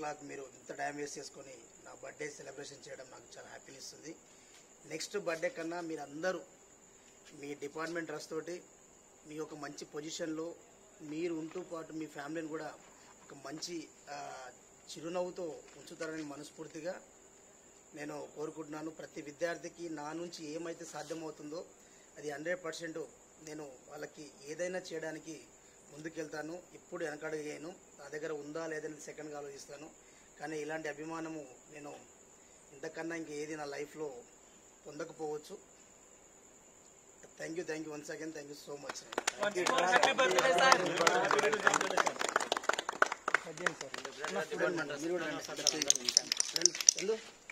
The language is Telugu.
క్లాక్ మీరు ఇంత టైం వేస్ట్ చేసుకొని నా బర్త్డే సెలబ్రేషన్ చేయడం నాకు చాలా హ్యాపీని ఇస్తుంది నెక్స్ట్ బర్త్డే కన్నా మీరు అందరూ మీ డిపార్ట్మెంట్ ట్రస్ట్ తోటి మీ యొక్క మంచి పొజిషన్లో మీరు ఉంటూ పాటు మీ ఫ్యామిలీని కూడా ఒక మంచి ఆ, చిరునవ్వుతో ఉంచుతారని మనస్ఫూర్తిగా నేను కోరుకుంటున్నాను ప్రతి విద్యార్థికి నా నుంచి ఏమైతే సాధ్యమవుతుందో అది హండ్రెడ్ పర్సెంట్ నేను వాళ్ళకి ఏదైనా చేయడానికి ముందుకెళ్తాను ఇప్పుడు వెనకడుగు చేయను నా దగ్గర ఉందా లేదని సెకండ్గా ఆలోచిస్తాను కానీ ఇలాంటి అభిమానము నేను ఇంతకన్నా ఇంకేది నా లైఫ్లో పొందకపోవచ్చు thank you thank you once again thank you so much మీరు కూడా రండి. ఎందు